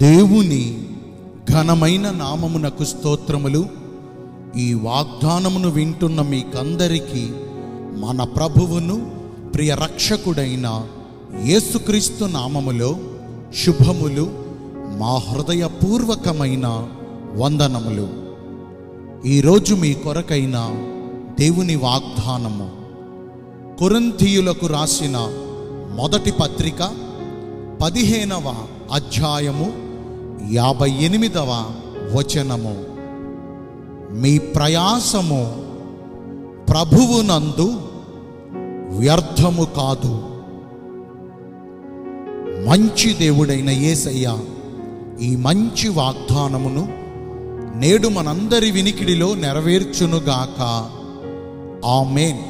దేవుని ఘనమైన నామమునకు స్తోత్రములు ఈ వాగ్దానమును వింటున్న మీకందరికీ మన ప్రభువును ప్రియ రక్షకుడైన యేసుక్రీస్తు నామములో శుభములు మా హృదయపూర్వకమైన వందనములు ఈరోజు మీ కొరకైన దేవుని వాగ్దానము కొరింథీయులకు రాసిన మొదటి పత్రిక పదిహేనవ అధ్యాయము యాభై ఎనిమిదవ వచనము మీ ప్రయాసము ప్రభువునందు వ్యర్థము కాదు మంచి దేవుడైన యేసయ్య ఈ మంచి వాగ్దానమును నేడు మనందరి వినికిడిలో నెరవేర్చునుగాక ఆమేన్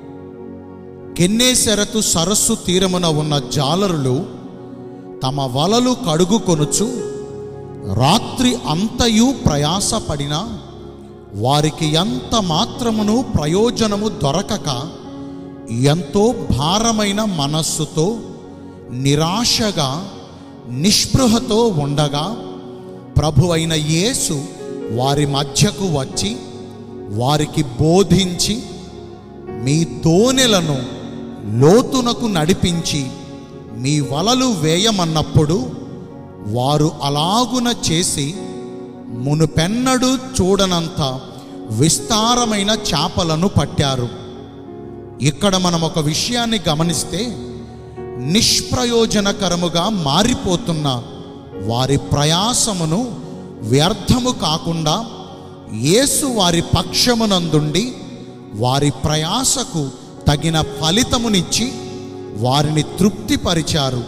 కెన్నేసెరతు సరస్సు తీరమున ఉన్న జాలరులు తమ వలలు కడుగుకొనుచు రాత్రి అంతయు ప్రయాసపడిన వారికి ఎంత మాత్రమును ప్రయోజనము దొరకక ఎంతో భారమైన మనస్సుతో నిరాశగా నిస్పృహతో ఉండగా ప్రభు అయిన యేసు వారి మధ్యకు వచ్చి వారికి బోధించి మీ దోనెలను లోతునకు నడిపించి మీ వలలు వేయమన్నప్పుడు వారు అలాగున చేసి మునుపెన్నడు చూడనంత విస్తారమైన చేపలను పట్టారు ఇక్కడ మనం ఒక విషయాన్ని గమనిస్తే నిష్ప్రయోజనకరముగా మారిపోతున్న వారి ప్రయాసమును వ్యర్థము కాకుండా యేసు వారి పక్షమునందుండి వారి ప్రయాసకు తగిన ఫలితమునిచ్చి వారిని తృప్తిపరిచారు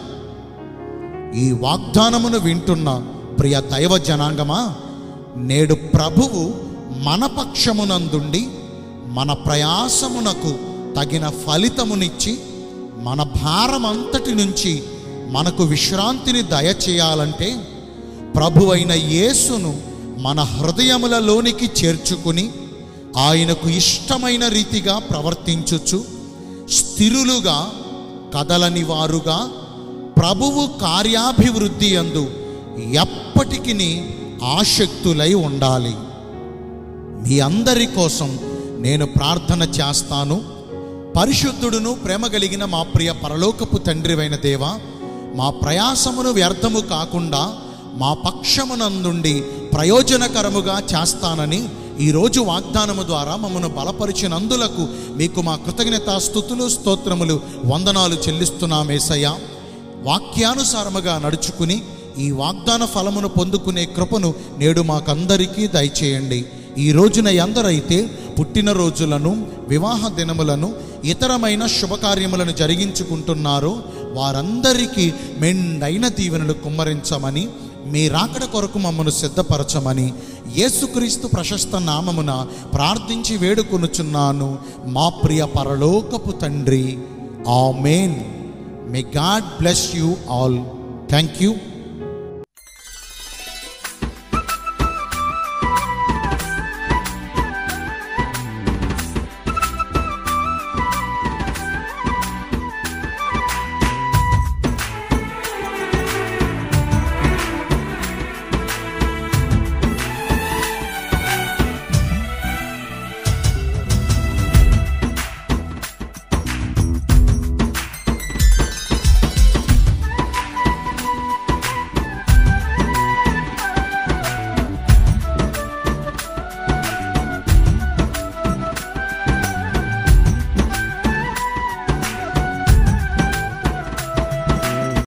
ఈ వాగ్దానమును వింటున్న ప్రియ దైవ జనాంగమా నేడు ప్రభువు మన పక్షమునందుండి మన ప్రయాసమునకు తగిన ఫలితమునిచ్చి మన భారమంతటి నుంచి మనకు విశ్రాంతిని దయచేయాలంటే ప్రభు అయిన యేసును మన హృదయములలోనికి చేర్చుకుని ఆయనకు ఇష్టమైన రీతిగా ప్రవర్తించుచు స్థిరులుగా కదలని వారుగా ప్రభువు కార్యాభివృద్ధి అందు ఎప్పటికీ ఆసక్తులై ఉండాలి మీ అందరి కోసం నేను ప్రార్థన చేస్తాను పరిశుద్ధుడును ప్రేమ కలిగిన మా ప్రియ పరలోకపు తండ్రివైన దేవ మా ప్రయాసమును వ్యర్థము కాకుండా మా పక్షమునందుండి ప్రయోజనకరముగా చేస్తానని ఈరోజు వాగ్దానము ద్వారా మమ్మను బలపరిచినందులకు మీకు మా కృతజ్ఞత స్థుతులు స్తోత్రములు వందనాలు చెల్లిస్తున్నామేసయ్యా వాక్యానుసారముగా నడుచుకుని ఈ వాగ్దాన ఫలమును పొందుకునే కృపను నేడు మాకందరికీ దయచేయండి ఈ రోజున ఎందరైతే పుట్టినరోజులను వివాహ దినములను ఇతరమైన శుభకార్యములను జరిగించుకుంటున్నారో వారందరికీ మెండైన దీవెనలు కుమ్మరించమని మీ రాకడ కొరకు మమ్మను సిద్ధపరచమని యేసుక్రీస్తు ప్రశస్త నామమున ప్రార్థించి వేడుకొనుచున్నాను మా ప్రియ పరలోకపు తండ్రి amen may God bless you all thank you